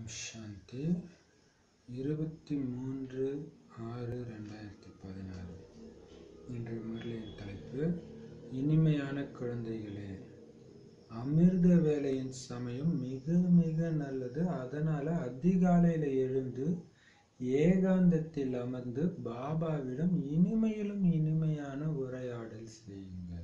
ஓம் சாந்தி இருபத்தி மூன்று ஆறு ரெண்டாயிரத்தி பதினாறு இன்றைய முரளியின் தலைப்பு இனிமையான குழந்தைகளே அமிர்த வேலையின் சமயம் மிக மிக நல்லது அதனால அதிகாலையில எழுந்து ஏகாந்தத்தில் அமர்ந்து பாபாவிடம் இனிமையிலும் இனிமையான உரையாடல் செய்யுங்கள்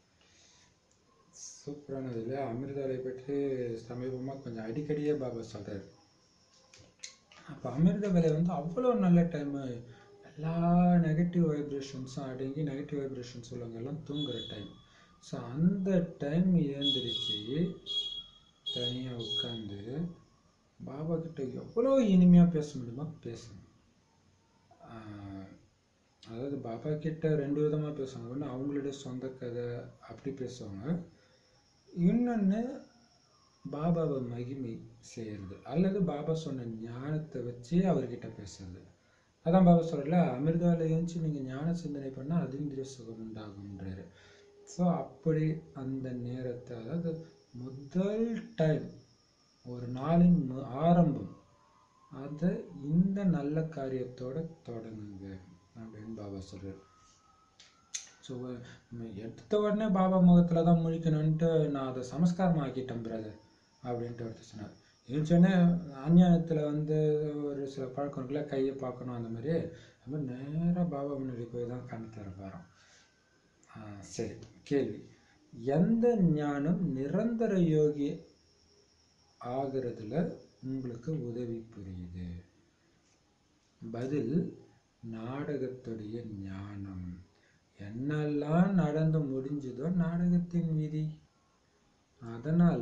சூப்பரானதுல அமிர்தலை பற்றி சமீபமாக கொஞ்சம் அடிக்கடியே பாபா சொல்றாரு அப்போ அமிர்த வேலை வந்து அவ்வளோ நல்ல டைமு எல்லா நெகட்டிவ் வைப்ரேஷன்ஸும் அடங்கி நெகட்டிவ் வைப்ரேஷன்ஸ் உள்ளவங்க எல்லாம் தூங்குற டைம் ஸோ அந்த டைம் ஏந்திரிச்சு தனியாக உட்காந்து பாபா கிட்ட எவ்வளோ இனிமையாக பேச முடியுமோ பேசணும் ஆஹ் அதாவது பாபா கிட்ட ரெண்டு விதமாக பேசுவாங்க ஒன்று அவங்களுடைய சொந்த கதை அப்படி பேசுவாங்க இன்னொன்று பாபாவை மகிமை செய்யறது அல்லது பாபா சொன்ன ஞானத்தை வச்சு அவர்கிட்ட பேசுறது அதான் பாபா சொல்றல அமிர்தால எழுந்துச்சு நீங்கள் ஞான சிந்தனை பண்ணால் அதீந்திரிய சுகம் உண்டாகுன்றாரு ஸோ அப்படி அந்த நேரத்தை அதாவது முதல் டைம் ஒரு நாளின் மு- ஆரம்பம் அதை இந்த நல்ல காரியத்தோட தொடங்குங்க அப்படின்னு பாபா சொல்றாரு ஸோ எடுத்த உடனே பாபா முகத்தில் தான் முழிக்கணும்ன்ட்டு நான் அதை சமஸ்காரம் ஆக்கிட்டேன் பிரதர் அப்படின்ட்டு ஒருத்தர் சொன்னார் இருந்துச்சோடனே அஞ்ஞானத்தில் வந்து ஒரு சில பழக்கம் இருக்குல்ல கையை பார்க்கணும் அந்த மாதிரி அது மாதிரி நேராக பாபா முன்னாடி போய் தான் கண் திறப்பாராம் ஆ, சரி கேள்வி எந்த ஞானம் நிரந்தர யோகி ஆகிறதுல உங்களுக்கு உதவி புரியுது பதில் நாடகத்துடைய ஞானம் என்னெல்லாம் நடந்து முடிஞ்சதோ நாடகத்தின் விதி அதனால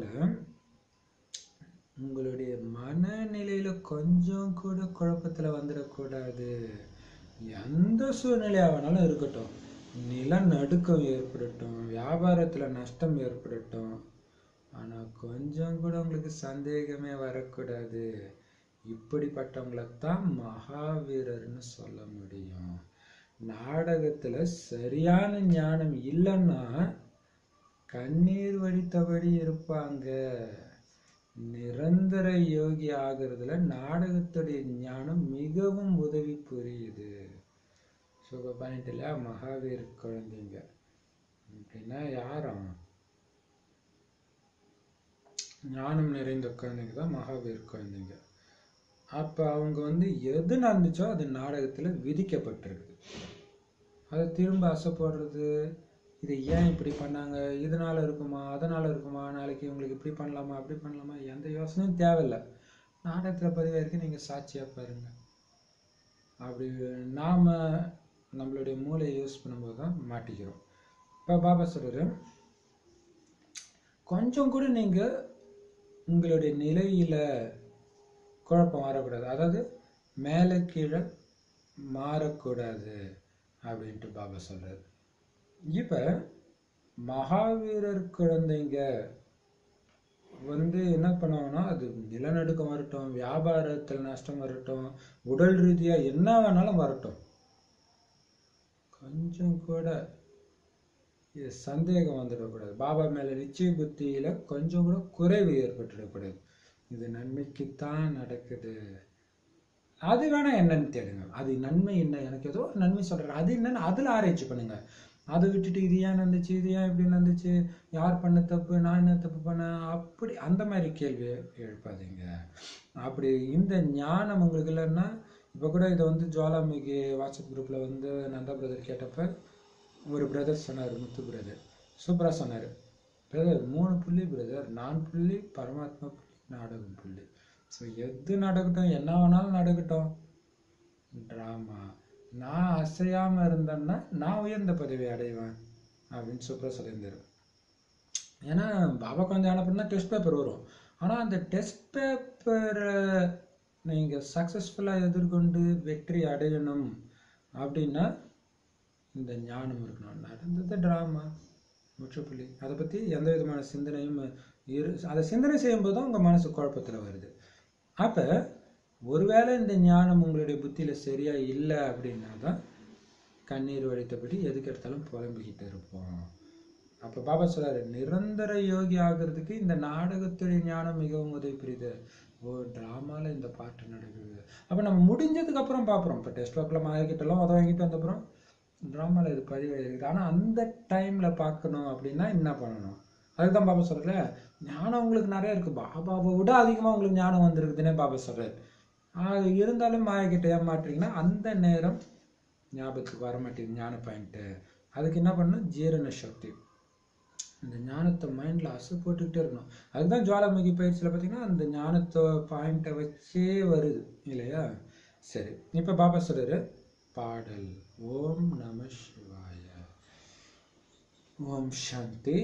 உங்களுடைய மனநிலையில கொஞ்சம் கூட குழப்பத்துல வந்துடக்கூடாது எந்த சூழ்நிலையா வேணாலும் இருக்கட்டும் நிலநடுக்கம் ஏற்படட்டும் வியாபாரத்துல நஷ்டம் ஏற்படட்டும் ஆனா கொஞ்சம் கூட உங்களுக்கு சந்தேகமே வரக்கூடாது இப்படிப்பட்டவங்களைத்தான் மகாவீரர்னு சொல்ல முடியும் நாடகத்துல சரியான ஞானம் இல்லைன்னா கண்ணீர் வடித்தபடி இருப்பாங்க நிரந்தர யோகி ஆகிறதுல நாடகத்துடைய ஞானம் மிகவும் உதவி புரியுது சுக பண்ணிட்டுல மகாவீர் குழந்தைங்க அப்படின்னா யாரும் ஞானம் நிறைந்த குழந்தைங்க தான் மகாவீர் குழந்தைங்க அப்ப அவங்க வந்து எது நடந்துச்சோ அது நாடகத்துல விதிக்கப்பட்டிருக்கு அதை திரும்ப அசை போடுறது இது ஏன் இப்படி பண்ணாங்க இதனால இருக்குமா அதனால இருக்குமா நாளைக்கு இவங்களுக்கு இப்படி பண்ணலாமா அப்படி பண்ணலாமா எந்த யோசனையும் தேவையில்லை நாடகத்தில் பதிவாயிருக்கு நீங்கள் சாட்சியாக பாருங்க அப்படி நாம் நம்மளுடைய மூளையை யூஸ் பண்ணும்போது தான் மாட்டிக்கிறோம் இப்போ பாபா சொல்றாரு கொஞ்சம் கூட நீங்கள் உங்களுடைய நிலையில குழப்பம் வரக்கூடாது அதாவது மேலே கீழே மாறக்கூடாது அப்படின்ட்டு பாபா சொல்றாரு இப்ப மகாவீரர் குழந்தைங்க வந்து என்ன பண்ணுவாங்கன்னா அது நிலநடுக்கம் வரட்டும் வியாபாரத்தில் நஷ்டம் வரட்டும் உடல் ரீதியா என்ன வேணாலும் வரட்டும் கொஞ்சம் கூட இது சந்தேகம் வந்துடக்கூடாது பாபா மேல நிச்சய புத்தியில கொஞ்சம் கூட குறைவு ஏற்பட்டுடக்கூடாது இது நன்மைக்குத்தான் நடக்குது அது வேணா என்னன்னு தேடுங்க அது நன்மை என்ன எனக்கு ஏதோ ஒரு நன்மை சொல்றாரு அது என்னன்னு அதுல ஆராய்ச்சி பண்ணுங்க அதை விட்டுட்டு இது ஏன் நடந்துச்சு இது ஏன் இப்படி நடந்துச்சு யார் பண்ண தப்பு நான் என்ன தப்பு பண்ணேன் அப்படி அந்த மாதிரி கேள்வி எழுப்பாதீங்க அப்படி இந்த ஞானம் உங்களுக்கு இல்லைன்னா இப்போ கூட இதை வந்து ஜுவாலாமுகி வாட்ஸ்அப் குரூப்ல வந்து நந்தா பிரதர் கேட்டப்ப ஒரு பிரதர் சொன்னார் முத்து பிரதர் சூப்பரா சொன்னார் பிரதர் மூணு புள்ளி பிரதர் நான் புள்ளி பரமாத்மா புள்ளி நாடகம் புள்ளி ஸோ எது நடக்கட்டும் என்ன வேணாலும் நடக்கட்டும் ட்ராமா நான் அசையாம இருந்தேன்னா நான் உயர்ந்த பதவி அடைவேன் அப்படின்னு சூப்பராக சொல்லியிருந்தாரு ஏன்னா பாபா கொஞ்சம் அனுப்புனா டெஸ்ட் பேப்பர் வரும் ஆனா அந்த டெஸ்ட் பேப்பரை நீங்க சக்சஸ்ஃபுல்லா எதிர்கொண்டு வெற்றி அடையணும் அப்படின்னா இந்த ஞானம் இருக்கணும் நடந்தது ட்ராமா முற்றுப்புள்ளி அதை பத்தி எந்த விதமான சிந்தனையும் இரு அதை சிந்தனை செய்யும்போது தான் உங்க மனசு குழப்பத்துல வருது அப்ப ஒருவேளை இந்த ஞானம் உங்களுடைய புத்தியில சரியா இல்லை அப்படின்னா தான் கண்ணீர் வடித்தபடி எதுக்கு எடுத்தாலும் புலம்பிக்கிட்டு இருப்போம் அப்ப பாபா சொல்றாரு நிரந்தர யோகி ஆகிறதுக்கு இந்த நாடகத்துடைய ஞானம் மிகவும் உதவி புரியுது ஓ டிராமால இந்த பாட்டு நடக்குது அப்ப நம்ம முடிஞ்சதுக்கு அப்புறம் பாக்குறோம் இப்ப டெஸ்ட் ஒர்க்ல மாயக்கிட்ட எல்லாம் உதவ வாங்கிட்டு வந்த அப்புறம் டிராமால இது பதிவாயிருக்குது ஆனா அந்த டைம்ல பார்க்கணும் அப்படின்னா என்ன பண்ணணும் அதுதான் பாபா சொல்றல ஞானம் உங்களுக்கு நிறைய இருக்கு பாபாவை விட அதிகமா உங்களுக்கு ஞானம் வந்திருக்குதுன்னே பாபா சொல்றாரு அது இருந்தாலும் மாயக்கிட்ட ஏமாற்றீங்கன்னா அந்த நேரம் ஞாபகத்துக்கு வர மாட்டேங்குது ஞான பாயிண்ட்டு அதுக்கு என்ன பண்ணணும் ஜீரண சக்தி இந்த ஞானத்தை மைண்ட்ல அசை போட்டுக்கிட்டே இருக்கணும் அதுதான் ஜுவாலாமுகி பயிற்சியில் பார்த்தீங்கன்னா அந்த ஞானத்தை பாயிண்ட்டை வச்சே வருது இல்லையா சரி இப்போ பாபா சொல்றாரு பாடல் ஓம் நம சிவாய ஓம் சாந்தி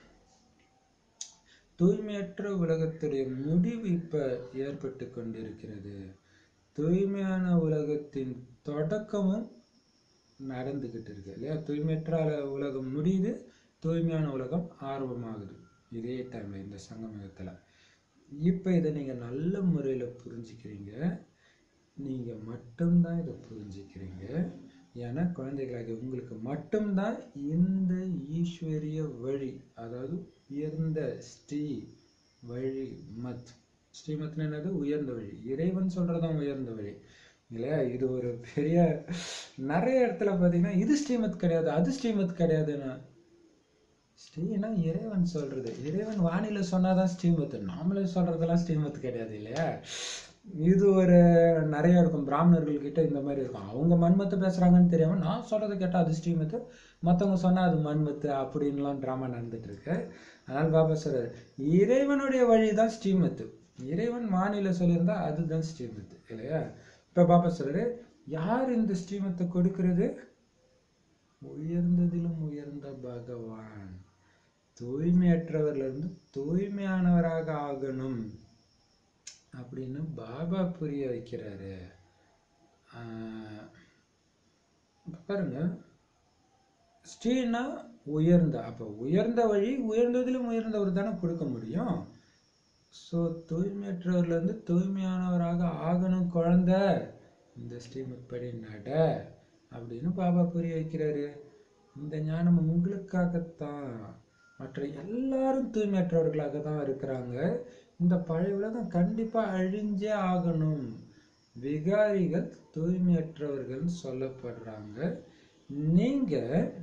தூய்மையற்ற உலகத்துடைய முடிவு இப்ப ஏற்பட்டு கொண்டிருக்கிறது தூய்மையான உலகத்தின் தொடக்கமும் நடந்துகிட்டு இருக்கு இல்லையா தூய்மையற்ற அல- உலகம் முடியுது தூய்மையான உலகம் ஆரம்பமாகுது இதே டைம்ல இந்த சங்கமயத்துல இப்ப இதை நீங்க நல்ல முறையில புரிஞ்சுக்கிறீங்க நீங்க மட்டும்தான் இதை புரிஞ்சுக்கிறீங்க ஏன்னா குழந்தைகளாகிய உங்களுக்கு மட்டும்தான் இந்த ஈஸ்வரிய வழி அதாவது உயர்ந்த ஸ்ரீ வழி மத் ஸ்ரீமத்னு என்னது உயர்ந்த வழி இறைவன் சொல்றதுதான் உயர்ந்த வழி இல்லையா இது ஒரு பெரிய நிறைய இடத்துல பார்த்தீங்கன்னா இது ஸ்ரீமத் கிடையாது அது ஸ்ரீமத் கிடையாதுன்னு ஸ்ரீனா இறைவன் சொல்றது இறைவன் வானிலை சொன்னாதான் ஸ்ரீமத் நாமளே சொல்றதெல்லாம் ஸ்ரீமத் கிடையாது இல்லையா இது ஒரு நிறைய இருக்கும் பிராமணர்கள் கிட்ட இந்த மாதிரி இருக்கும் அவங்க மண்மத்து பேசுறாங்கன்னு தெரியாம நான் சொல்றதை கேட்டா அது ஸ்ரீமத்து மத்தவங்க சொன்னா அது மண்மத்து அப்படின்லாம் டிராமா நடந்துட்டு இருக்கு அதனால பாபா சொல்றாரு இறைவனுடைய வழிதான் ஸ்ரீமத்து இறைவன் வானிலை சொல்லியிருந்தா அதுதான் ஸ்ரீமத்து இல்லையா இப்ப பாபா சொல்றாரு யார் இந்த ஸ்ரீமத்தை கொடுக்கிறது உயர்ந்ததிலும் உயர்ந்த பகவான் தூய்மையற்றவர்ல இருந்து தூய்மையானவராக ஆகணும் அப்படின்னு பாபா புரிய வைக்கிறாரு ஆஹ் இப்ப பாருங்க ஸ்ரீனா உயர்ந்த அப்ப உயர்ந்த வழி உயர்ந்ததிலும் உயர்ந்தவர் தானே கொடுக்க முடியும் ஸோ தூய்மையற்றவர்ல இருந்து தூய்மையானவராக ஆகணும் குழந்தை இந்த ஸ்ரீமத் படி நட அப்படின்னு பாபா புரிய வைக்கிறாரு இந்த ஞானம் உங்களுக்காகத்தான் மற்ற எல்லாரும் தூய்மையற்றவர்களாக தான் இருக்கிறாங்க இந்த பழைய உலகம் கண்டிப்பா அழிஞ்சே ஆகணும் விகாரிகள் தூய்மையற்றவர்கள் சொல்லப்படுறாங்க நீங்க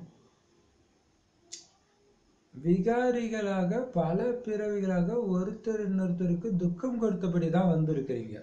விகாரிகளாக பல பிறவிகளாக ஒருத்தர் இன்னொருத்தருக்கு துக்கம் கொடுத்தபடி தான் வந்திருக்கிறீங்க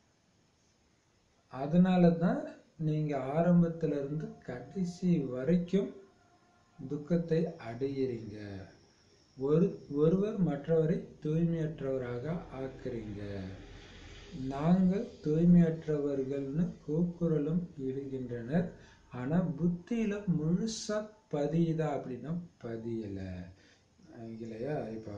அதனால தான் நீங்க ஆரம்பத்துல இருந்து கடைசி வரைக்கும் துக்கத்தை அடையிறீங்க ஒரு ஒருவர் மற்றவரை தூய்மையற்றவராக ஆக்குறீங்க நாங்கள் தூய்மையற்றவர்கள்னு கூக்குரலும் இடுகின்றனர் ஆனா புத்தியில முழுசா பதியுதா அப்படின்னா பதியல அஹ் இல்லையா இப்போ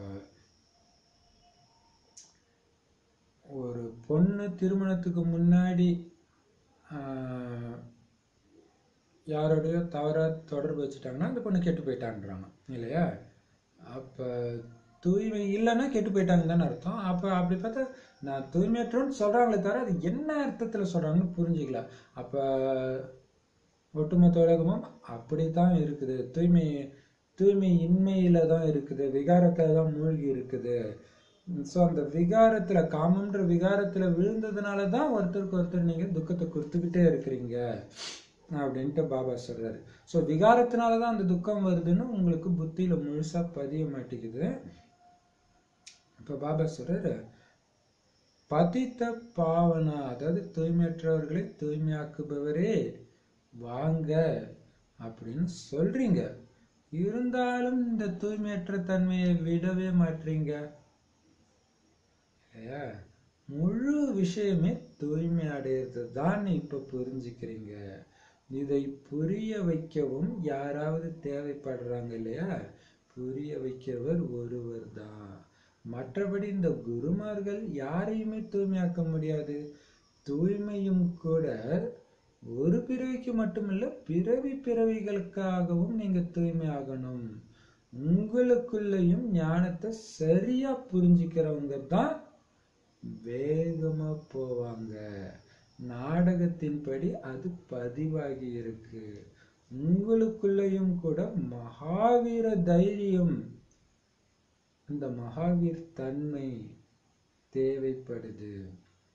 ஒரு பொண்ணு திருமணத்துக்கு முன்னாடி ஆஹ், யாரோடயோ தவறா தொடர்பு வச்சுட்டாங்கன்னா அந்த பொண்ணு கெட்டு போயிட்டான்றாங்க இல்லையா அப்ப தூய்மை இல்லைன்னா கெட்டு போயிட்டாங்கன்னு தானே அர்த்தம் அப்ப அப்படி பார்த்தா நான் தூய்மையற்றோன்னு சொல்றாங்களே தவிர அது என்ன அர்த்தத்துல சொல்றாங்கன்னு புரிஞ்சுக்கல அப்ப ஒட்டுமொத்த உலகமும் அப்படித்தான் இருக்குது தூய்மை தூய்மை இன்மையில தான் இருக்குது விகாரத்துல தான் மூழ்கி இருக்குது ஸோ அந்த விகாரத்துல காமன்ற விகாரத்துல விழுந்ததுனால தான் ஒருத்தருக்கு ஒருத்தர் நீங்க துக்கத்தை கொடுத்துக்கிட்டே இருக்கிறீங்க அப்படின்ட்டு பாபா சொல்றாரு ஸோ விகாரத்தினால தான் அந்த துக்கம் வருதுன்னு உங்களுக்கு புத்தியில முழுசா பதிய மாட்டேங்குது இப்ப பாபா சொல்றாரு பதித்த பாவனா அதாவது தூய்மையற்றவர்களை தூய்மையாக்குபவரே வாங்க அப்படின்னு சொல்றீங்க இருந்தாலும் இந்த தூய்மையற்ற தன்மையை விடவே மாட்டீங்க இல்லையா முழு விஷயமே தூய்மை அடையிறது தான் இப்ப புரிஞ்சுக்கிறீங்க இதை புரிய வைக்கவும் யாராவது தேவைப்படுறாங்க இல்லையா புரிய வைக்கவர் ஒருவர் தான் மற்றபடி இந்த குருமார்கள் யாரையுமே தூய்மையாக்க முடியாது தூய்மையும் கூட ஒரு பிறவிக்கு மட்டுமில்ல பிறவி பிறவிகளுக்காகவும் நீங்க தூய்மையாகணும் உங்களுக்குள்ளேயும் ஞானத்தை சரியா புரிஞ்சுக்கிறவங்க தான் வேகமா போவாங்க நாடகத்தின்படி அது பதிவாகி இருக்கு உங்களுக்குள்ளேயும் கூட மகாவீர தைரியம் இந்த மகாவீர் தன்மை தேவைப்படுது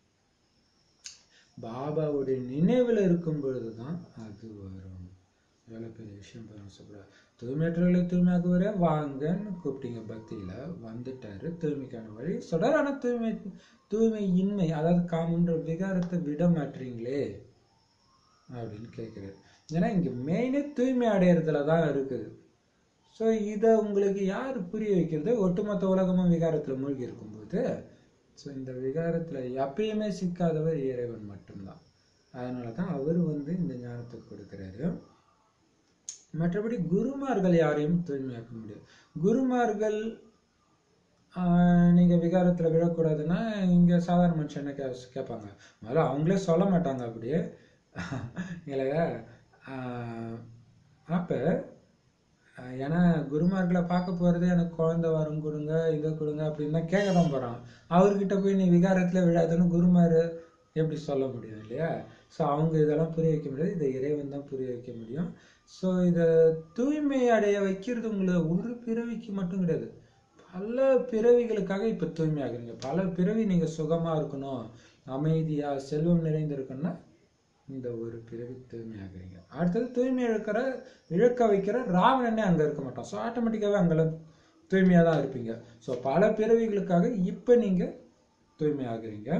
பாபாவுடைய நினைவில் இருக்கும் பொழுதுதான் அது வரும் எவ்வளோ பெரிய விஷயம் பாருங்க சொல்ற தூய்மையற்றவர்களை தூய்மையாக்குவரே வாங்கன்னு கூப்பிட்டீங்க பக்தியில வந்துட்டாரு தூய்மைக்கான வழி சொல்றாரு ஆனா தூய்மை தூய்மை இன்மை அதாவது காமன்ற விகாரத்தை விட மாட்டீங்களே அப்படின்னு கேட்குறாரு ஏன்னா இங்க மெயினே தூய்மை அடையிறதுல தான் இருக்குது ஸோ இதை உங்களுக்கு யார் புரிய வைக்கிறது ஒட்டுமொத்த உலகமும் விகாரத்தில் மூழ்கி இருக்கும்போது ஸோ இந்த விகாரத்தில் எப்பயுமே சிக்காதவர் இறைவன் மட்டும்தான் அதனால தான் அவர் வந்து இந்த ஞானத்தை கொடுக்குறாரு மற்றபடி குருமார்கள் யாரையும் தூய்மையாக்க முடியாது குருமார்கள் ஆஹ், நீங்க விகாரத்துல விழக்கூடாதுன்னா இங்க சாதாரண மனுஷன் என்ன கே- கேட்பாங்க முதல்ல அவங்களே சொல்ல மாட்டாங்க அப்படியே இல்லையா ஆஹ், அப்ப ஆஹ், ஏன்னா குருமார்களை பார்க்க போறது எனக்கு குழந்தை வரம் கொடுங்க இதை கொடுங்க அப்படின்னு தான் கேட்க தான் போறான் அவர்கிட்ட போய் நீ விகாரத்துல விழாதுன்னு குருமாரு எப்படி சொல்ல முடியும் இல்லையா ஸோ அவங்க இதெல்லாம் புரிய வைக்க முடியாது இதை இறைவன் தான் புரிய வைக்க முடியும் ஸோ இதை தூய்மை அடைய வைக்கிறது உங்களுக்கு ஒரு பிறவிக்கு மட்டும் கிடையாது பல பிறவிகளுக்காக இப்போ தூய்மையாகிறீங்க பல பிறவி நீங்கள் சுகமாக இருக்கணும் அமைதியாக செல்வம் நிறைந்திருக்கணும்னா இந்த ஒரு பிறவி தூய்மையாகிறீங்க அடுத்தது தூய்மை இழக்கிற இழக்க வைக்கிற ராவணனே அங்கே இருக்க மாட்டான் ஸோ ஆட்டோமேட்டிக்காகவே அங்கெல்லாம் தூய்மையாக தான் இருப்பீங்க ஸோ பல பிறவிகளுக்காக இப்போ நீங்கள் தூய்மையாகிறீங்க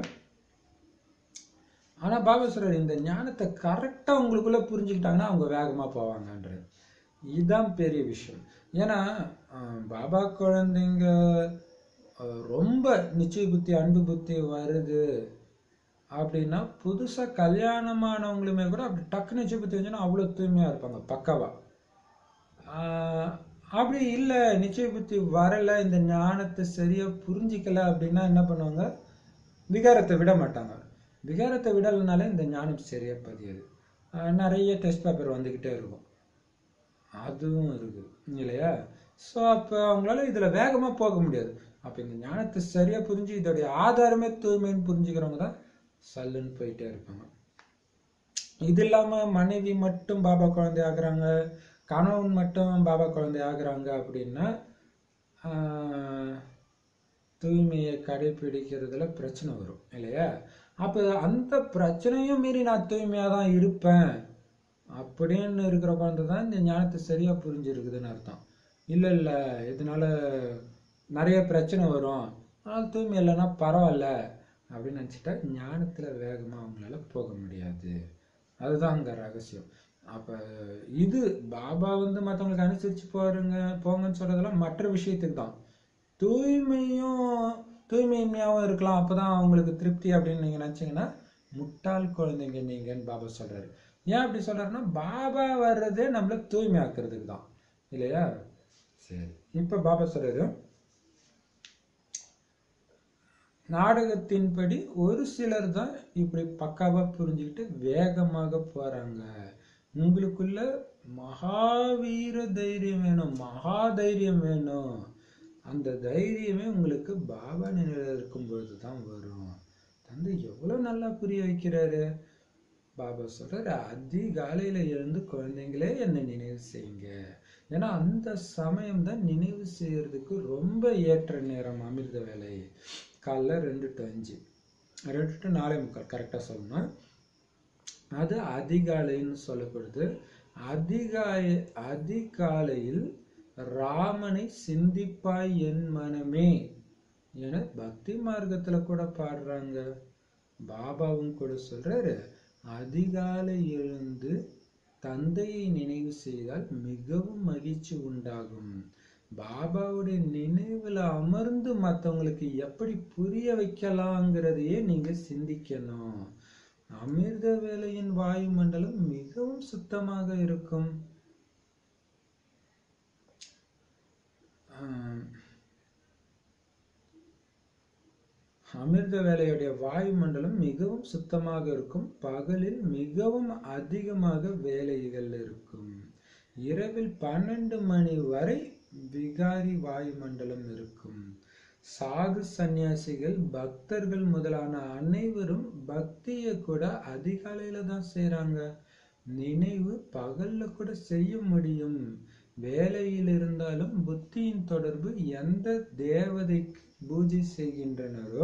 ஆனா பாபா சொல்றாரு இந்த ஞானத்தை கரெக்டா உங்களுக்குள்ள புரிஞ்சுக்கிட்டாங்கன்னா அவங்க வேகமா போவாங்கன்றது இதுதான் பெரிய விஷயம் ஏன்னா ஆஹ், பாபா குழந்தைங்க ஆஹ், ரொம்ப நிச்சய புத்தி அன்பு புத்தி வருது அப்படின்னா புதுசா கல்யாணமானவங்களுமே கூட அப்படி டக்கு நிச்சய புத்தி வந்துச்சுன்னா அவ்வளவு தூய்மையா இருப்பாங்க பக்காவா ஆஹ், அப்படி இல்லை நிச்சய புத்தி வரல இந்த ஞானத்தை சரியா புரிஞ்சிக்கல அப்படின்னா என்ன பண்ணுவாங்க விகாரத்தை விட மாட்டாங்க விகாரத்தை விடலைனாலே இந்த ஞானம் சரியா பதியாது ஆஹ் நிறைய டெஸ்ட் பேப்பர் வந்துக்கிட்டே இருக்கும் அதுவும் இருக்கு இல்லையா ஸோ அப்போ அவங்களால இதில் வேகமாக போக முடியாது அப்போ இந்த ஞானத்தை சரியாக புரிஞ்சு இதோடைய ஆதாரமே தூய்மைன்னு புரிஞ்சுக்கிறவங்க தான் சல்லுன்னு போயிட்டே இருப்பாங்க இது இல்லாமல் மனைவி மட்டும் பாபா குழந்தை ஆகுறாங்க கணவன் மட்டும் பாபா குழந்தை ஆகுறாங்க அப்படின்னா ஆஹ், தூய்மையை கடைபிடிக்கிறதுல பிரச்சனை வரும் இல்லையா அப்போ அந்த பிரச்சனையும் மீறி நான் தூய்மையாக தான் இருப்பேன் அப்படின்னு இருக்கிற குழந்தை தான் இந்த ஞானத்தை சரியா புரிஞ்சிருக்குதுன்னு அர்த்தம் இல்லை இல்லை இதனால நிறைய பிரச்சனை வரும் ஆனால் தூய்மை இல்லைன்னா பரவாயில்ல அப்படின்னு நினச்சிட்டா ஞானத்தில் வேகமாக அவங்களால போக முடியாது அதுதான் அங்கே ரகசியம் அப்போ இது பாபா வந்து மற்றவங்களுக்கு அனுசரித்து போறங்க போங்கன்னு சொல்றதெல்லாம் மற்ற விஷயத்துக்கு தான் தூய்மையும் தூய்மையாகவும் இருக்கலாம் அப்பதான் அவங்களுக்கு திருப்தி அப்படின்னு நீங்க நினைச்சீங்கன்னா முட்டாள் குழந்தைங்க நீங்கன்னு பாபா சொல்றாரு ஏன் அப்படி சொல்றாருன்னா பாபா வர்றதே நம்மள தூய்மையாக்குறதுக்கு தான் இல்லையா சரி இப்ப பாபா சொல்றாரு நாடகத்தின்படி ஒரு சிலர் தான் இப்படி பக்காவா புரிஞ்சுக்கிட்டு வேகமாக போறாங்க உங்களுக்குள்ள மகாவீர தைரியம் வேணும் மகா தைரியம் வேணும் அந்த தைரியமே உங்களுக்கு பாபா நிலையில இருக்கும் பொழுது தான் வரும் தந்தை எவ்வளவு நல்லா புரிய வைக்கிறாரு பாபா சொல்றாரு அதிகாலையில எழுந்து குழந்தைங்களே என்னை நினைவு செய்யுங்க ஏன்னா அந்த சமயம் தான் நினைவு செய்யறதுக்கு ரொம்ப ஏற்ற நேரம் அமிர்த வேலை காலைல ரெண்டு டு அஞ்சு ரெண்டு டு நாலே முக்கால் கரெக்டாக சொல்லணும் அது அதிகாலைன்னு சொல்லப்படுது அதிகாலை அதிகாலையில் ராமனை சிந்திப்பாய் என் மனமே என பக்தி மார்க்கத்துல கூட பாடுறாங்க பாபாவும் கூட சொல்றாரு அதிகாலை எழுந்து தந்தையை நினைவு செய்தால் மிகவும் மகிழ்ச்சி உண்டாகும் பாபாவுடைய நினைவுல அமர்ந்து மற்றவங்களுக்கு எப்படி புரிய வைக்கலாங்கிறதையே நீங்க சிந்திக்கணும் அமிர்த வேலையின் வாயுமண்டலம் மிகவும் சுத்தமாக இருக்கும் ஆஹ் அமிர்த வேலையுடைய வாயுமண்டலம் மிகவும் சுத்தமாக இருக்கும் பகலில் மிகவும் அதிகமாக வேலைகள் இருக்கும் இரவில் பன்னெண்டு மணி வரை விகாரி வாயுமண்டலம் இருக்கும் சாது சந்நியாசிகள் பக்தர்கள் முதலான அனைவரும் பக்தியை கூட அதிகாலையில தான் செய்றாங்க நினைவு பகல்ல கூட செய்ய முடியும் வேலையில் இருந்தாலும் புத்தியின் தொடர்பு எந்த தேவதைக்கு பூஜை செய்கின்றனரோ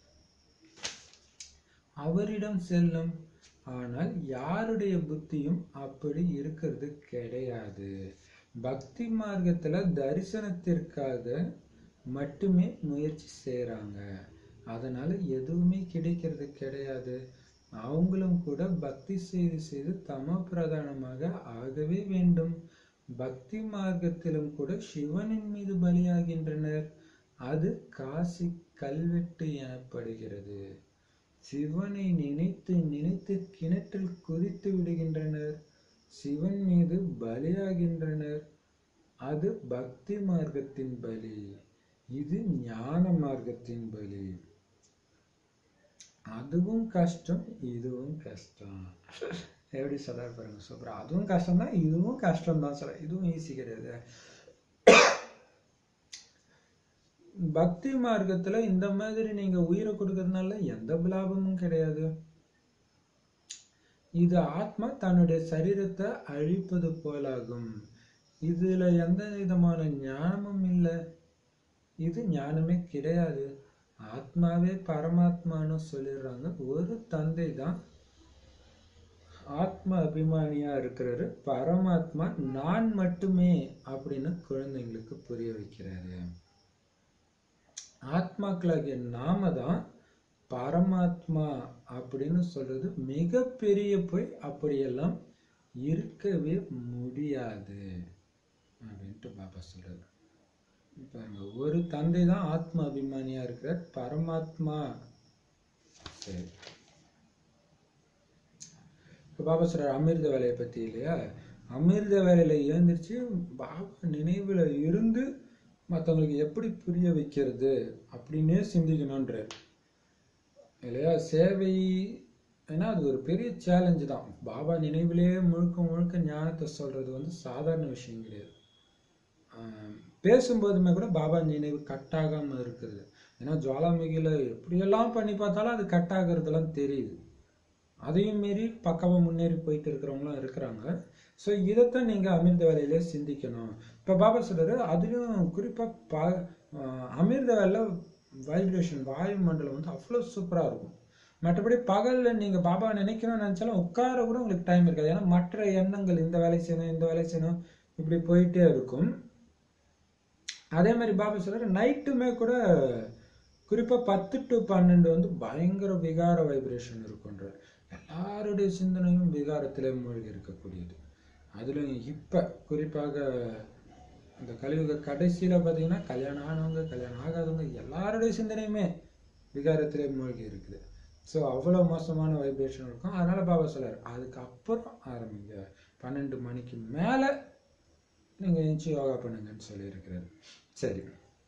அவரிடம் செல்லும் ஆனால் யாருடைய புத்தியும் அப்படி இருக்கிறது கிடையாது பக்தி மார்க்கத்துல தரிசனத்திற்காக மட்டுமே முயற்சி செய்றாங்க அதனால எதுவுமே கிடைக்கிறது கிடையாது அவங்களும் கூட பக்தி செய்து செய்து தம பிரதானமாக ஆகவே வேண்டும் பக்தி மார்க்கத்திலும் கூட சிவனின் மீது பலியாகின்றனர் அது காசி கல்வெட்டு எனப்படுகிறது சிவனை நினைத்து நினைத்து கிணற்றில் குதித்து விடுகின்றனர் சிவன் மீது பலியாகின்றனர் அது பக்தி மார்க்கத்தின் பலி இது ஞான மார்க்கத்தின் பலி அதுவும் கஷ்டம் இதுவும் கஷ்டம் எப்படி சொல்றாரு பாருங்க சூப்பரா அதுவும் கஷ்டம் தான் இதுவும் கஷ்டம் தான் சொல்ற இதுவும் ஈஸி கிடையாது பக்தி மார்க்கத்துல இந்த மாதிரி நீங்க உயிரை கொடுக்கறதுனால எந்த லாபமும் கிடையாது இது ஆத்மா தன்னுடைய சரீரத்தை அழிப்பது போலாகும் இதுல எந்த விதமான ஞானமும் இல்லை இது ஞானமே கிடையாது ஆத்மாவே பரமாத்மான்னு சொல்லிடுறாங்க ஒரு தந்தை தான் ஆத்ம அபிமானியா இருக்கிறாரு பரமாத்மா நான் மட்டுமே அப்படின்னு குழந்தைங்களுக்கு புரிய வைக்கிறாரு ஆத்மாக்களாகிய நாம தான் பரமாத்மா அப்படின்னு சொல்றது மிகப்பெரிய போய் அப்படியெல்லாம் இருக்கவே முடியாது அப்படின்ட்டு பாபா சொல்றாரு பாருங்க ஒரு தந்தை தான் ஆத்ம அபிமானியா இருக்கிறார் பரமாத்மா சரி இப்ப பாபா சொல்றாரு அமிர்த வேலையை பத்தி இல்லையா அமிர்த வேலையில எழுந்திருச்சு பாபா நினைவுல இருந்து மற்றவங்களுக்கு எப்படி புரிய வைக்கிறது அப்படின்னே சிந்திக்கணுன்றார் இல்லையா சேவை ஏன்னா அது ஒரு பெரிய சேலஞ்சு தான் பாபா நினைவிலேயே முழுக்க முழுக்க ஞானத்தை சொல்றது வந்து சாதாரண விஷயம் கிடையாது ஆஹ் பேசும்போதுமே கூட பாபா நினைவு கட் ஆகாம இருக்குது ஏன்னா ஜுவாலாமுகில எப்படியெல்லாம் பண்ணி பார்த்தாலும் அது கட் ஆகுறதெல்லாம் தெரியுது அதையும் மீறி பக்கமா முன்னேறி போயிட்டு இருக்கிறவங்களும் இருக்கிறாங்க ஸோ இதைத்தான் நீங்க அமிர்த வேலையிலே சிந்திக்கணும் இப்ப பாபா சொல்றாரு அதுலயும் குறிப்பா பா ஆஹ் அமிர்த வேலை வைப்ரேஷன் வாயு மண்டலம் வந்து அவ்வளோ சூப்பரா இருக்கும் மற்றபடி பகல்ல நீங்க பாபா நினைக்கணும்னு நினைச்சாலும் உட்கார கூட உங்களுக்கு டைம் இருக்காது ஏன்னா மற்ற எண்ணங்கள் இந்த வேலை செய்யணும் இந்த வேலை செய்யணும் இப்படி போயிட்டே இருக்கும் அதே மாதிரி பாபா சொல்றாரு நைட்டுமே கூட குறிப்பா பத்து டு பன்னெண்டு வந்து பயங்கர விகார வைப்ரேஷன் இருக்குன்றார் எல்லாருடைய சிந்தனையும் விகாரத்திலே மூழ்கி இருக்கக்கூடியது அதுலயும் இப்ப குறிப்பாக இந்த கலியுக கடைசியில பாத்தீங்கன்னா கல்யாணம் ஆனவங்க கல்யாணம் ஆகாதவங்க எல்லாருடைய சிந்தனையுமே விகாரத்திலே மூழ்கி இருக்குது ஸோ அவ்வளோ மோசமான வைப்ரேஷன் இருக்கும் அதனால பாபா சொல்றாரு அதுக்கப்புறம் ஆரம்பிங்க பன்னெண்டு மணிக்கு மேலே நீங்க எந்திச்சு யோகா பண்ணுங்கன்னு சொல்லியிருக்கிறாரு சரி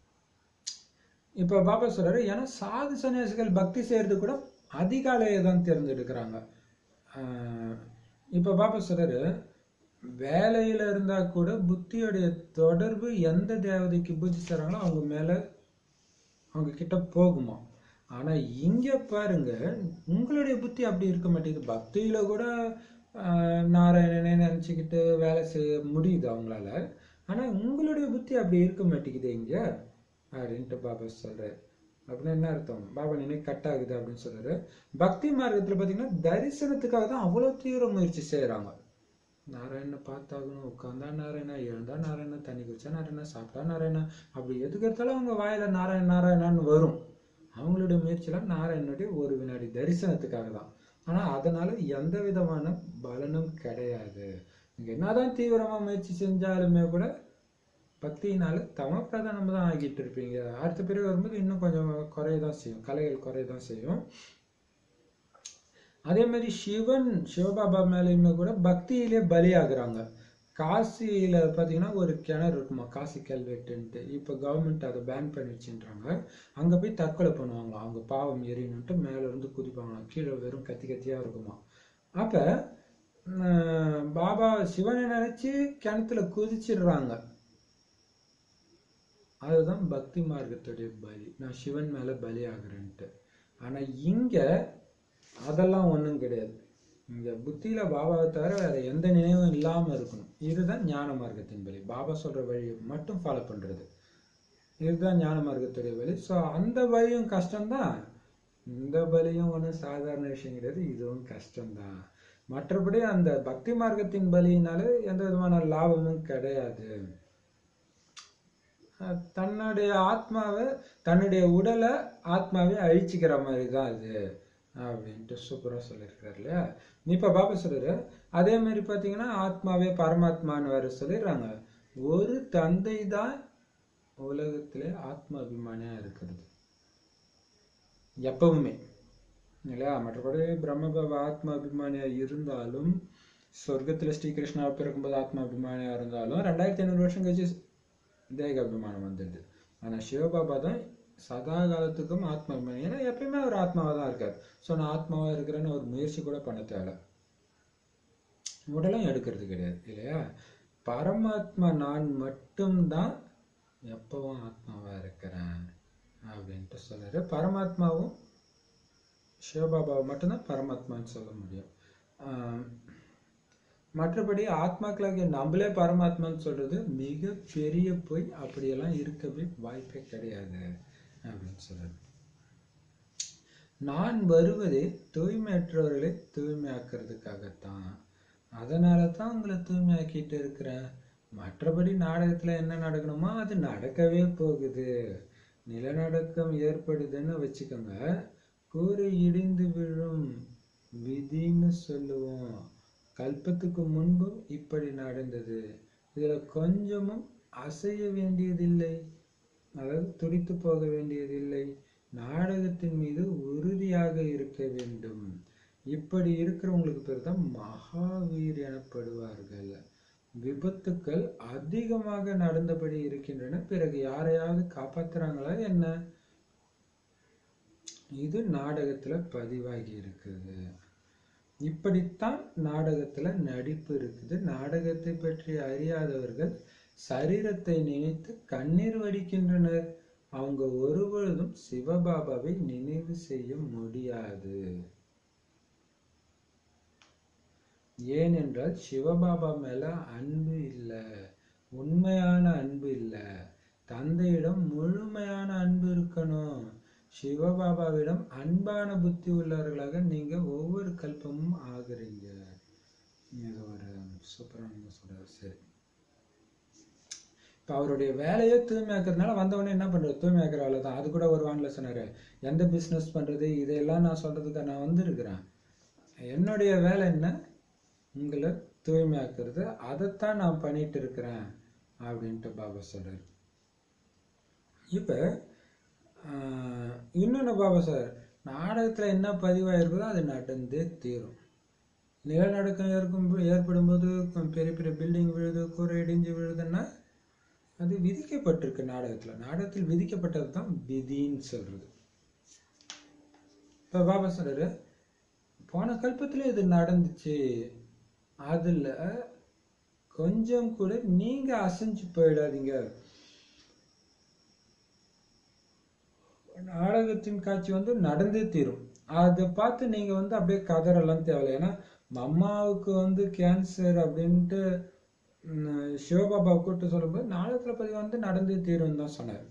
இப்போ பாபா சொல்றாரு ஏன்னா சாது சன்னியாசிகள் பக்தி செய்யறது கூட அதிகாலையை தான் தேர்ந்தெடுக்கிறாங்க ஆஹ் இப்போ பாபா சொல்றாரு வேலையில இருந்தா கூட புத்தியோடைய தொடர்பு எந்த தேவதைக்கு பூஜை செய்றாங்களோ அவங்க மேல அவங்க கிட்ட போகுமா ஆனா இங்க பாருங்க உங்களுடைய புத்தி அப்படி இருக்க மாட்டேங்குது பக்தியில கூட ஆஹ், நாராயணனே நினைச்சுக்கிட்டு வேலை செய்ய முடியுது அவங்களால ஆனா உங்களுடைய புத்தி அப்படி இருக்க மாட்டேங்குது இங்க அப்படின்ட்டு பாபா சொல்றாரு அப்படின்னா என்ன அர்த்தம் பாபா நினை கட் ஆகுது அப்படின்னு சொல்றாரு பக்தி மார்க்கத்துல பாத்தீங்கன்னா தரிசனத்துக்காக தான் அவ்வளவு தீவிர முயற்சி செய்யறாங்க நாராயணனை பார்த்தாகணும் உட்காந்தா நாராயணா எழுந்தா நாராயணா தண்ணி குடிச்சா நாராயணா சாப்பிட்டா நாராயணா அப்படி எதுக்கு எடுத்தாலும் அவங்க வாயில நாராயண நாராயணான்னு வரும் அவங்களுடைய முயற்சியெல்லாம் நாராயணனுடைய ஒரு வினாடி தரிசனத்துக்காக தான் ஆனா அதனால எந்த விதமான பலனும் கிடையாது நீங்க என்னதான் தீவிரமா முயற்சி செஞ்சாலுமே கூட பக்தியினால தம பிரதானம் தான் ஆகிட்டு இருப்பீங்க அடுத்த பிறகு வரும்போது இன்னும் கொஞ்சம் குறையதான் செய்யும் கலைகள் குறையதான் செய்யும் அதே மாதிரி சிவன் சிவபாபா மேலேயுமே கூட பக்தியிலே பலியாகுறாங்க காசியில பாத்தீங்கன்னா ஒரு கிணறு இருக்குமா காசி கல்வெட்டுன்ட்டு இப்போ கவர்மெண்ட் அதை பேன் பண்ணிடுச்சுன்றாங்க அங்க போய் தற்கொலை பண்ணுவாங்க அவங்க பாவம் எரியணுன்ட்டு மேல இருந்து குதிப்பாங்களாம் கீழே வெறும் கத்தி கத்தியா இருக்குமா அப்ப ஆஹ், பாபா சிவனை நினைச்சு கிணத்துல குதிச்சிடுறாங்க அதுதான் பக்தி மார்க்கத்துடைய பலி நான் சிவன் மேல பலி ஆகுறேன்ட்டு ஆனா இங்க அதெல்லாம் ஒண்ணும் கிடையாது இந்த புத்தியில பாபாவை தவிர வேற எந்த நினைவும் இல்லாம இருக்கணும் இதுதான் ஞான மார்க்கத்தின் வழி பாபா சொல்ற வழியை மட்டும் ஃபாலோ பண்றது இதுதான் ஞான மார்க்கத்துடைய வழி ஸோ அந்த வழியும் கஷ்டம்தான் இந்த வழியும் ஒன்றும் சாதாரண விஷயம் கிடையாது இதுவும் கஷ்டம்தான் மற்றபடி அந்த பக்தி மார்க்கத்தின் பலியினால எந்த விதமான லாபமும் கிடையாது அஹ் தன்னுடைய ஆத்மாவை தன்னுடைய உடலை ஆத்மாவை அழிச்சிக்கிற மாதிரி தான் இது அப்படின்ட்டு சூப்பரா சொல்லியிருக்காரு இல்லையா இப்ப பாபா சொல்றாரு அதே மாதிரி பாத்தீங்கன்னா ஆத்மாவே பரமாத்மான்னு வேற சொல்லிடுறாங்க ஒரு தந்தை தான் உலகத்திலே ஆத்ம அபிமானியா இருக்கிறது எப்பவுமே இல்லையா மற்றபடி பிரம்ம பாபா ஆத்ம அபிமானியா இருந்தாலும் சொர்க்கத்துல ஸ்ரீகிருஷ்ணா பிறக்கும்போது ஆத்ம அபிமானியா இருந்தாலும் ரெண்டாயிரத்தி ஐநூறு வருஷம் கழிச்சு தேக அபிமானம் வந்துடுது ஆனா சிவபாபா தான் சதா காலத்துக்கும் ஆத்ம அபிமானம் ஏன்னா எப்பயுமே அவர் ஆத்மாவா தான் இருக்கார் ஸோ நான் ஆத்மாவா இருக்கிறேன்னு ஒரு முயற்சி கூட பண்ண தேவை உடலும் எடுக்கிறது கிடையாது இல்லையா பரமாத்மா நான் மட்டும்தான் எப்பவும் ஆத்மாவா இருக்கிறேன் அப்படின்ட்டு சொல்றாரு பரமாத்மாவும் சிவபாபாவை மட்டும்தான் பரமாத்மான்னு சொல்ல முடியும் ஆஹ் மற்றபடி ஆத்மாக்களாகிய நம்மளே பரமாத்மான்னு சொல்றது மிக பெரிய பொய் அப்படியெல்லாம் இருக்கவே வாய்ப்பே கிடையாது அப்படின்னு சொல்றாரு நான் வருவதே தூய்மையற்றவர்களை தூய்மையாக்குறதுக்காகத்தான் அதனால தான் உங்களை தூய்மையாக்கிட்டு இருக்கிறேன் மற்றபடி நாடகத்துல என்ன நடக்கணுமோ அது நடக்கவே போகுது நிலநடுக்கம் ஏற்படுதுன்னு வச்சுக்கோங்க கூரை இடிந்து விழும் விதின்னு சொல்லுவோம் கல்பத்துக்கு முன்பும் இப்படி நடந்தது இதுல கொஞ்சமும் அசைய வேண்டியதில்லை அதாவது துடித்து போக வேண்டியதில்லை நாடகத்தின் மீது உறுதியாக இருக்க வேண்டும் இப்படி இருக்கிறவங்களுக்கு பேர் தான் மகாவீர் எனப்படுவார்கள் விபத்துக்கள் அதிகமாக நடந்தபடி இருக்கின்றன பிறகு யாரையாவது காப்பாத்துறாங்களா என்ன இது நாடகத்துல பதிவாகி இருக்குது இப்படித்தான் நாடகத்துல நடிப்பு இருக்குது நாடகத்தை பற்றி அறியாதவர்கள் சரீரத்தை நினைத்து கண்ணீர் வடிக்கின்றனர் அவங்க ஒருபொழுதும் சிவபாபாவை நினைவு செய்ய முடியாது ஏனென்றால் சிவபாபா மேல அன்பு இல்லை உண்மையான அன்பு இல்லை தந்தையிடம் முழுமையான அன்பு இருக்கணும் சிவபாபாவிடம் அன்பான புத்தி உள்ளவர்களாக நீங்க ஒவ்வொரு கல்பமும் ஆகுறீங்க இது ஒரு சூப்பரான சொல்றாரு சரி இப்போ அவருடைய வேலையே தூய்மையாக்குறதுனால வந்தவொடனே என்ன பண்றது தூய்மையாக்குற வேலை தான் அது கூட ஒரு வானில சொன்னாரு எந்த பிஸ்னஸ் பண்றது இதையெல்லாம் நான் சொல்றதுக்கு நான் வந்திருக்கிறேன் என்னுடைய வேலை என்ன உங்களை தூய்மையாக்குறது அதைத்தான் நான் பண்ணிட்டு இருக்கிறேன் அப்படின்ட்டு பாபா சொல்றாரு இப்ப ஆஹ், இன்னொன்னு பாபா சார் நாடகத்துல என்ன பதிவாயிருக்குதோ அது நடந்தே தீரும் நிலநடுக்கம் ஏற்கும் ஏற்படும் போது பெரிய பெரிய பில்டிங் விழுது கூரை இடிஞ்சு விழுதுன்னா அது விதிக்கப்பட்டிருக்கு நாடகத்துல நாடகத்தில் விதிக்கப்பட்டது தான் விதின்னு சொல்றது இப்ப பாபா சொல்றாரு போன கல்பத்துல இது நடந்துச்சு அதுல கொஞ்சம் கூட நீங்க அசைஞ்சு போயிடாதீங்க நாடகத்தின் காட்சி வந்து நடந்தே தீரும் அதை பார்த்து நீங்க வந்து அப்படியே கதறெல்லாம் தேவையில்லை ஏன்னா அம்மாவுக்கு வந்து கேன்சர் அப்படின்ட்டு ம், சிவபாபா கூப்பிட்டு சொல்லும்போது நாடகத்துல பதிவு வந்து நடந்தே தீரும் தான் சொன்னார்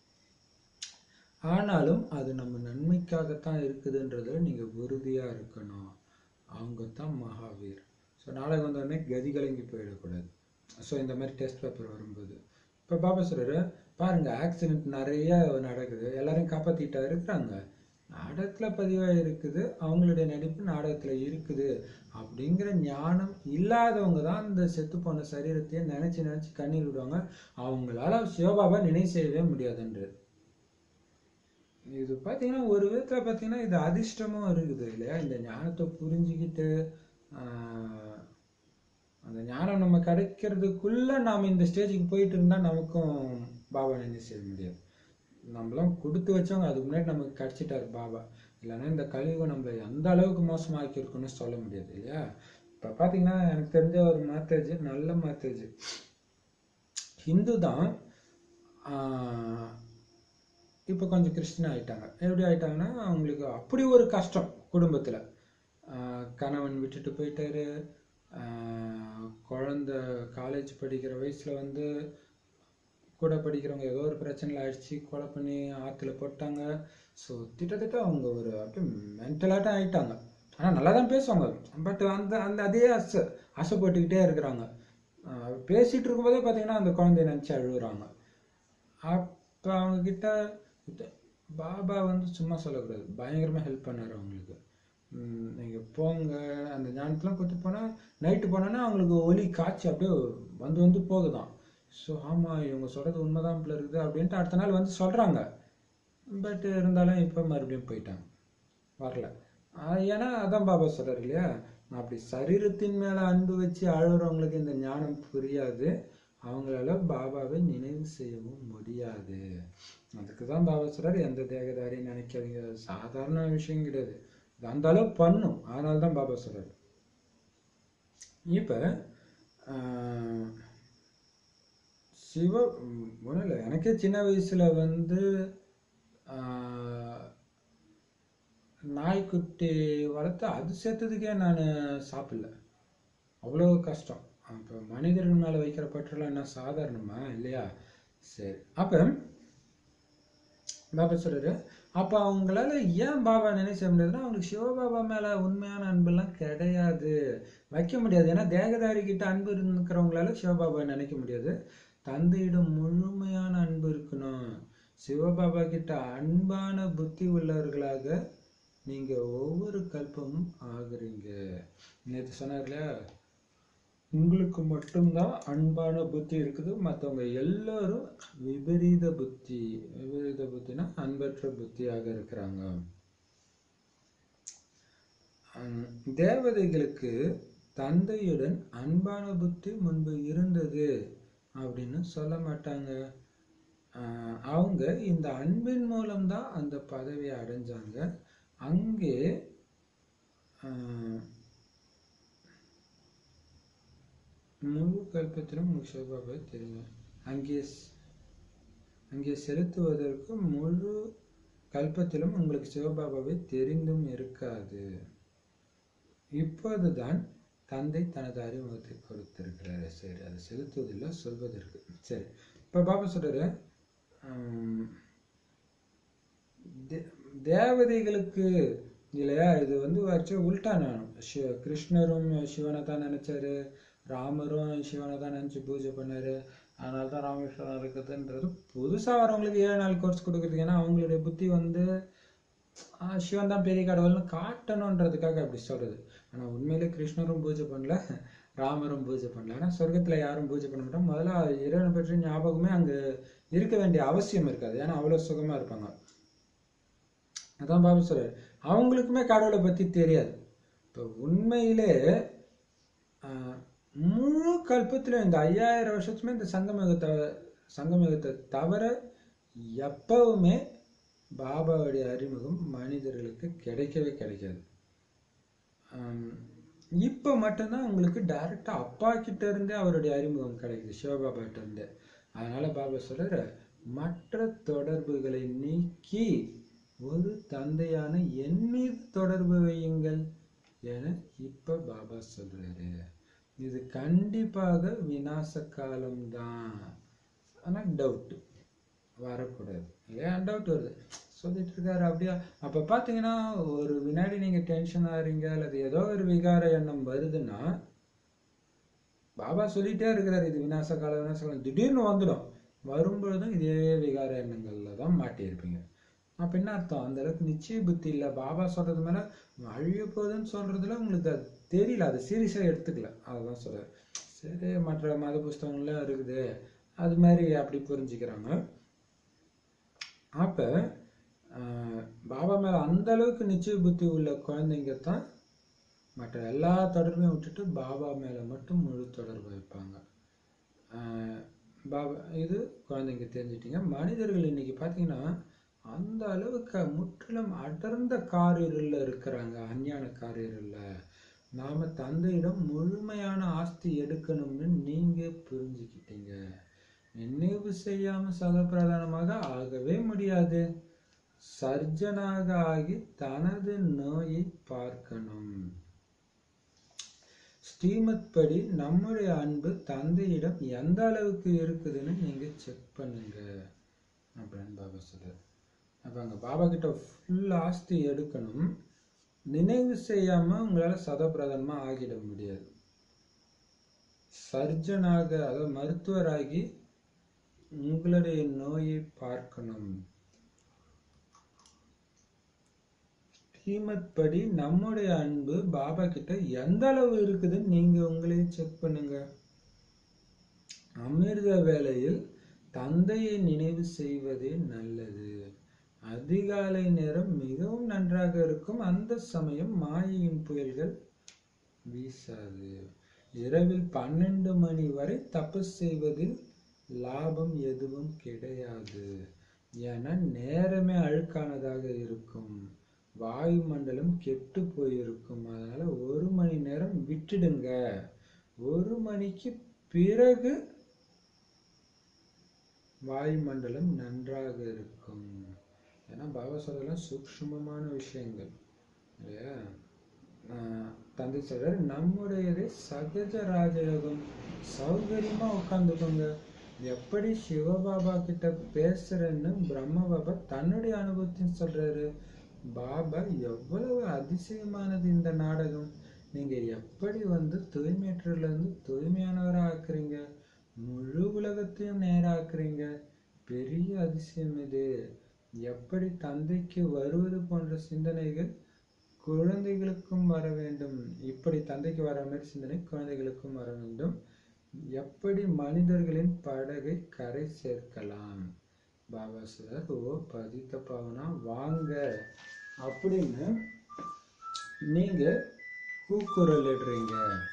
ஆனாலும் அது நம்ம நன்மைக்காகத்தான் இருக்குதுன்றதுல நீங்க உறுதியா இருக்கணும் அவங்க தான் மகாவீர் ஸோ நாடகம் வந்த உடனே கதி கலங்கி போயிடக்கூடாது ஸோ இந்த மாதிரி டெஸ்ட் பேப்பர் வரும்போது இப்போ பாபா சொல்றாரு பாருங்க ஆக்சிடென்ட் நிறைய நடக்குது எல்லாரையும் காப்பாத்திட்டா இருக்கிறாங்க நாடகத்துல பதிவாக இருக்குது அவங்களுடைய நடிப்பு நாடகத்துல இருக்குது அப்படிங்கிற ஞானம் இல்லாதவங்க தான் இந்த செத்து போன சரீரத்தையே நினைச்சு நினைச்சு கண்ணீர் விடுவாங்க அவங்களால சிவபாபா நினை செய்யவே முடியாதுன்றது இது பார்த்தீங்கன்னா ஒரு விதத்துல பார்த்தீங்கன்னா இது அதிர்ஷ்டமும் இருக்குது இல்லையா இந்த ஞானத்தை புரிஞ்சுக்கிட்டு ஆஹ், அந்த ஞானம் நம்ம கிடைக்கிறதுக்குள்ள நாம இந்த ஸ்டேஜுக்கு போயிட்டு இருந்தா நமக்கும் பாபா நினைவு செய்ய முடியாது நம்மளாம் கொடுத்து வச்சவங்க அதுக்கு முன்னாடி நமக்கு கிடைச்சிட்டாரு பாபா இல்லைன்னா இந்த கலியுகம் நம்மளை எந்த அளவுக்கு மோசமாக்கி இருக்குன்னு சொல்ல முடியாது இல்லையா இப்போ பார்த்தீங்கன்னா எனக்கு தெரிஞ்ச ஒரு மாத்தேஜ் நல்ல மாத்தேஜ் ஹிந்து தான் ஆஹ், இப்போ கொஞ்சம் கிறிஸ்டின் ஆயிட்டாங்க எப்படி ஆயிட்டாங்கன்னா அவங்களுக்கு அப்படி ஒரு கஷ்டம் குடும்பத்துல ஆஹ் கணவன் விட்டுட்டு போயிட்டாரு ஆஹ் குழந்தை காலேஜ் படிக்கிற வயசுல வந்து கூட படிக்கிறவங்க ஏதோ ஒரு பிரச்சனையில் அடிச்சு கொலை பண்ணி ஆற்றுல போட்டாங்க ஸோ திட்டத்தட்ட அவங்க ஒரு அப்படியே மென்டலாட்டம் ஆயிட்டாங்க ஆனால் நல்லா தான் பேசுவாங்க பட் அந்த அந்த அதே ஆசை ஆசைப்பட்டுக்கிட்டே இருக்கிறாங்க ஆஹ் பேசிட்டு இருக்கும்போதே பார்த்தீங்கன்னா அந்த குழந்தைய நினச்சி அழுகுறாங்க அப்போ அவங்க கிட்ட இது- பாபா வந்து சும்மா சொல்லக்கூடாது பயங்கரமாக ஹெல்ப் பண்ணாரு அவங்களுக்கு ம், நீங்க போங்க அந்த ஞானத்தெலாம் கொடுத்து போனால் நைட்டு போனோன்னா அவங்களுக்கு ஒலி காய்ச்சி அப்படியே வந்து வந்து போகுதாம் ஸோ ஆமாம் இவங்க சொல்கிறது உண்மைதான் போல இருக்குது அப்படின்ட்டு அடுத்த நாள் வந்து சொல்கிறாங்க பட் இருந்தாலும் இப்போ மறுபடியும் போயிட்டாங்க வரல ஆஹ் ஏன்னா அதான் பாபா சொல்றாரு இல்லையா அப்படி சரீரத்தின் மேல அன்பு வச்சு அழுகிறவங்களுக்கு இந்த ஞானம் புரியாது அவங்களால பாபாவை நினைவு செய்யவும் முடியாது அதுக்கு தான் பாபா சொல்றாரு எந்த தேகதாரியும் நினைக்காதீங்க சாதாரண விஷயம் கிடையாது இது அந்த அளவு பண்ணும் அதனால தான் பாபா சொல்றாரு இப்ப ஆஹ், சிவ ஒன்றும் இல்லை எனக்கே சின்ன வயசுல வந்து ஆஹ், நாய்க்குட்டி வளர்த்து அது சேர்த்ததுக்கே நான் சாப்பிடல அவ்வளோ கஷ்டம் அப்போ மனிதர்கள் மேலே வைக்கிற பற்றெல்லாம் என்ன சாதாரணமா இல்லையா சரி அப்போ பாபா சொல்றாரு அப்போ அவங்களால ஏன் பாபா நினைவு செய்ய முடியாதுன்னா அவங்களுக்கு சிவபாபா மேலே உண்மையான அன்பெல்லாம் கிடையாது வைக்க முடியாது ஏன்னா தேகதாரி கிட்ட அன்பு இருக்கிறவங்களால சிவபாபா நினைக்க முடியாது தந்தையிடம் முழுமையான அன்பு இருக்கணும் சிவபாபா கிட்ட அன்பான புத்தி உள்ளவர்களாக நீங்க ஒவ்வொரு கல்பமும் ஆகுறீங்க நேற்று சொன்னார் இல்லையா உங்களுக்கு மட்டும்தான் அன்பான புத்தி இருக்குது மற்றவங்க எல்லாரும் விபரீத புத்தி விபரீத புத்தினா அன்பற்ற புத்தியாக இருக்கிறாங்க ஹம், தேவதைகளுக்கு தந்தையுடன் அன்பான புத்தி முன்பு இருந்தது அப்படின்னு சொல்ல மாட்டாங்க ஆஹ் அவங்க இந்த அன்பின் மூலம்தான் அந்த பதவியை அடைஞ்சாங்க அங்கே ஆஹ் முழு கல்பத்திலும் உங்களுக்கு சிவபாபா தெரியும் அங்கே ஸ்- அங்கே செலுத்துவதற்கு முழு கல்பத்திலும் உங்களுக்கு சிவபாபாவை தெரிந்தும் இருக்காது இப்போதுதான் தந்தை தனது அறிமுகத்தை கொடுத்திருக்கிறாரு சரி அதை செலுத்துவதில்லை சொல்வதற்கு சரி இப்போ பாபா சொல்றாரு ஆம், தே- தேவதைகளுக்கு இல்லையா இது வந்து வச்சு உல்டா ஞானம் ஷி- கிருஷ்ணரும் சிவனை தான் நினைச்சாரு ராமரும் சிவனை தான் நினைச்சு பூஜை பண்ணாரு அதனால தான் ராமேஸ்வரம் இருக்குதுன்றது புதுசா வரவங்களுக்கு ஏழு நாள் கோர்ஸ் கொடுக்குறதுக்கு ஏன்னா அவங்களுடைய புத்தி வந்து ஆஹ் சிவன் தான் பெரிய கடவுள்னு காட்டணுன்றதுக்காக அப்படி சொல்றது ஆனா உண்மையிலே கிருஷ்ணரும் பூஜை பண்ணல ராமரும் பூஜை பண்ணல ஆனா சொர்க்கத்துல யாரும் பூஜை பண்ண மாட்டாங்க முதல்ல இறைவனை பற்றி ஞாபகமே அங்க இருக்க வேண்டிய அவசியம் இருக்காது ஏன்னா அவ்வளவு சுகமா இருப்பாங்க அதான் பாபு சொல்றாரு அவங்களுக்குமே கடவுளை பத்தி தெரியாது இப்போ உண்மையிலே ஆஹ், முழு கல்பத்திலும் இந்த ஐயாயிரம் வருஷத்துமே இந்த சங்கமயுகத்தை சங்கமயுகத்தை தவிர எப்பவுமே பாபாவுடைய அறிமுகம் மனிதர்களுக்கு கிடைக்கவே கிடைக்காது ஆம், இப்போ மட்டும்தான் உங்களுக்கு டைரக்டா அப்பா கிட்ட இருந்தே அவருடைய அறிமுகம் கிடைக்குது சிவபாபா கிட்ட இருந்தே அதனால பாபா சொல்றாரு மற்ற தொடர்புகளை நீக்கி ஒரு தந்தையான என் மீது தொடர்பு வையுங்கள் என இப்ப பாபா சொல்றாரு இது கண்டிப்பாக விநாச காலம்தான் ஆனா டவுட் வரக்கூடாது இல்லையா டவுட் வருது சொல்லிட்டு இருக்காரு அப்படியா அப்ப பாத்தீங்கன்னா ஒரு வினாடி நீங்க டென்ஷன் ஆறீங்க அல்லது ஏதோ ஒரு விகார எண்ணம் வருதுன்னா பாபா சொல்லிட்டே இருக்கிறாரு இது விநாச காலம் விநாச காலம் திடீர்னு வந்துடும் வரும்பொழுதும் இதே விகார எண்ணங்கள்ல தான் மாட்டியிருப்பீங்க அப்ப என்ன அர்த்தம் அந்த அளவுக்கு நிச்சய புத்தி இல்ல பாபா சொல்றது மேல அழிய போகுதுன்னு சொல்றதுல உங்களுக்கு அது தெரியல அது சீரியஸா எடுத்துக்கல அதுதான் சொல்றாரு சரி மற்ற மத புஸ்தகங்கள்லாம் இருக்குது அது மாதிரி அப்படி புரிஞ்சுக்கிறாங்க அப்ப ஆஹ், பாபா மேல அந்த அளவுக்கு நிச்சய புத்தி உள்ள குழந்தைங்க தான் மற்ற எல்லா தொடர்பையும் விட்டுட்டு பாபா மேல மட்டும் முழு தொடர்பு வைப்பாங்க ஆஹ், பாபா இது குழந்தைங்க தெரிஞ்சிட்டீங்க மனிதர்கள் இன்னைக்கு பார்த்தீங்கன்னா அந்த அளவுக்கு முற்றிலும் அடர்ந்த காரிருள்ல இருக்கிறாங்க அஞ்ஞான காரிருள்ல நாம தந்தையிடம் முழுமையான ஆஸ்தி எடுக்கணும்னு நீங்க புரிஞ்சுக்கிட்டீங்க நினைவு செய்யாம சகப்பிரதானமாக ஆகவே முடியாது சர்ஜனாக ஆகி தனது நோயை பார்க்கணும் ஸ்ரீமத் படி நம்முடைய அன்பு தந்தையிடம் எந்த அளவுக்கு இருக்குதுன்னு நீங்க செக் பண்ணுங்க அப்படின்னு பாபா சொல்றாரு அப்ப அங்க பாபா கிட்ட ஃபுல் ஆஸ்தி எடுக்கணும் நினைவு செய்யாம உங்களால சதப்பிரதமா ஆகிட முடியாது சர்ஜனாக அதாவது மருத்துவராகி உங்களுடைய நோயை பார்க்கணும் ஸ்ரீமத் படி நம்முடைய அன்பு பாபா கிட்ட எந்த அளவு இருக்குதுன்னு நீங்க உங்களையே செக் பண்ணுங்க அமிர்த வேளையில் தந்தையை நினைவு செய்வதே நல்லது அதிகாலை நேரம் மிகவும் நன்றாக இருக்கும் அந்த சமயம் மாயையின் புயல்கள் வீசாது இரவில் பன்னெண்டு மணி வரை தபஸ் செய்வதில் லாபம் எதுவும் கிடையாது என நேரமே அழுக்கானதாக இருக்கும் வாயுமண்டலம் கெட்டு போயிருக்கும் அதனால ஒரு மணி நேரம் விட்டுடுங்க ஒரு மணிக்கு பிறகு வாயுமண்டலம் நன்றாக இருக்கும் ஏன்னா பாபா சொல்லலாம் சூக்ஷ்மமான விஷயங்கள் இல்லையா ஆஹ் தந்தை சொல்றாரு நம்முடையது சகஜ ராஜயோகம் சௌகரியமா உட்காந்துக்கோங்க எப்படி சிவபாபா கிட்ட பேசுறேன்னு பிரம்ம பாபா தன்னுடைய அனுபவத்தையும் சொல்றாரு பாபா எவ்வளவு அதிசயமானது இந்த நாடகம் நீங்க எப்படி வந்து தூய்மையற்றல இருந்து தூய்மையானவரா ஆக்குறீங்க முழு உலகத்தையும் நேராக்குறீங்க பெரிய அதிசயம் இது எப்படி தந்தைக்கு வருவது போன்ற சிந்தனைகள் குழந்தைகளுக்கும் வர வேண்டும் இப்படி தந்தைக்கு வர மாதிரி சிந்தனை குழந்தைகளுக்கும் வர வேண்டும் எப்படி மனிதர்களின் படகை கரை சேர்க்கலாம் பாபா சார் ஓ பதித்த பாவனா வாங்க அப்படின்னு நீங்க கூக்குரல் இடுறீங்க